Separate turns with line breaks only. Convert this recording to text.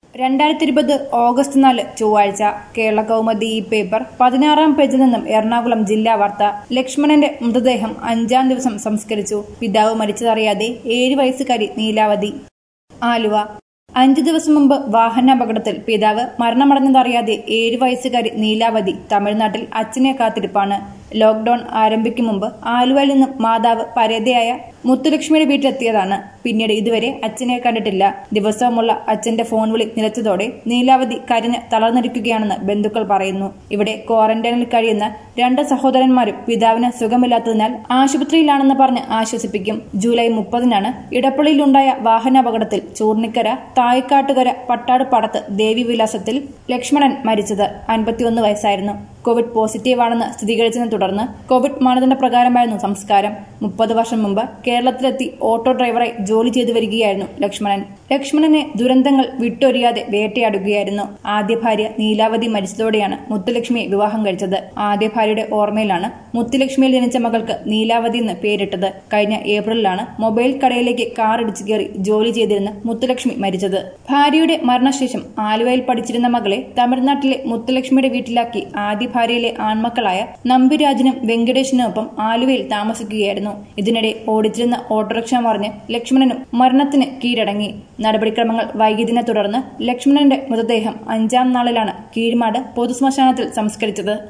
രണ്ടായിരത്തി ഇരുപത് ഓഗസ്റ്റ് നാല് ചൊവ്വാഴ്ച കേരള കൗമുദി ഈ പേപ്പർ പതിനാറാം പേജിൽ നിന്നും എറണാകുളം ജില്ലാ വാർത്ത ലക്ഷ്മണന്റെ മൃതദേഹം അഞ്ചാം ദിവസം സംസ്കരിച്ചു പിതാവ് മരിച്ചതറിയാതെ ഏഴ് വയസ്സുകാരി നീലാവതി ആലുവ അഞ്ചു ദിവസം മുമ്പ് വാഹനാപകടത്തിൽ പിതാവ് മരണമടഞ്ഞതറിയാതെ ഏഴ് വയസ്സുകാരി നീലാവതി തമിഴ്നാട്ടിൽ അച്ഛനെ കാത്തിരിപ്പാണ് ലോക്ഡൌൺ ആരംഭിക്കും മുമ്പ് ആലുവയിൽ നിന്നും മാതാവ് പരേതയായ മുത്തുലക്ഷ്മിയുടെ വീട്ടിലെത്തിയതാണ് പിന്നീട് ഇതുവരെ അച്ഛനെ കണ്ടിട്ടില്ല ദിവസവുമുള്ള അച്ഛന്റെ ഫോൺ വിളി നിലച്ചതോടെ നീലാവതി കരഞ്ഞ് തളർന്നിരിക്കുകയാണെന്ന് ബന്ധുക്കൾ പറയുന്നു ഇവിടെ ക്വാറന്റൈനിൽ കഴിയുന്ന രണ്ട് സഹോദരന്മാരും പിതാവിന് സുഖമില്ലാത്തതിനാൽ ആശുപത്രിയിലാണെന്ന് പറഞ്ഞ് ആശ്വസിപ്പിക്കും ജൂലൈ മുപ്പതിനാണ് ഇടപ്പള്ളിയിലുണ്ടായ വാഹനാപകടത്തിൽ ചൂർണിക്കര തായ്ക്കാട്ടുകര പട്ടാട് പടത്ത് ദേവി വിലാസത്തിൽ ലക്ഷ്മണൻ മരിച്ചത് അൻപത്തിയൊന്ന് വയസ്സായിരുന്നു കോവിഡ് പോസിറ്റീവാണെന്ന് സ്ഥിരീകരിച്ചതിനെ തുടർന്ന് കോവിഡ് മാനദണ്ഡ പ്രകാരമായിരുന്നു സംസ്കാരം മുപ്പത് വർഷം മുമ്പ് കേരളത്തിലെത്തി ഓട്ടോ ഡ്രൈവറായി ജോലി ചെയ്തു വരികയായിരുന്നു ലക്ഷ്മണൻ ലക്ഷ്മണനെ ദുരന്തങ്ങൾ വിട്ടൊരിയാതെ വേട്ടയാടുകയായിരുന്നു ആദ്യ ഭാര്യ നീലാവതി മരിച്ചതോടെയാണ് മുത്തുലക്ഷ്മിയെ വിവാഹം കഴിച്ചത് ആദ്യ ഭാര്യയുടെ ഓർമ്മയിലാണ് മുത്തുലക്ഷ്മിയിൽ ജനിച്ച മകൾക്ക് നീലാവതി എന്ന് പേരിട്ടത് കഴിഞ്ഞ ഏപ്രിലിലാണ് മൊബൈൽ കടയിലേക്ക് കാർ ഇടിച്ചു കയറി ജോലി ചെയ്തിരുന്ന മുത്തുലക്ഷ്മി മരിച്ചത് ഭാര്യയുടെ മരണശേഷം ആലുവയിൽ പഠിച്ചിരുന്ന മകളെ തമിഴ്നാട്ടിലെ മുത്തുലക്ഷ്മിയുടെ വീട്ടിലാക്കി ആദ്യ ഭാര്യയിലെ ആൺമക്കളായ നമ്പിരാജനും വെങ്കടേഷിനുമൊപ്പം ആലുവയിൽ താമസിക്കുകയായിരുന്നു ഇതിനിടെ ഓടിച്ചിരുന്ന ഓട്ടോറിക്ഷ മറിഞ്ഞ് ലക്ഷ്മണനും മരണത്തിന് കീഴടങ്ങി നടപടിക്രമങ്ങൾ വൈകിയതിനെ തുടർന്ന് ലക്ഷ്മണന്റെ മൃതദേഹം അഞ്ചാം നാളിലാണ് കീഴ്മാട് പൊതുശ്മശാനത്തിൽ സംസ്കരിച്ചത്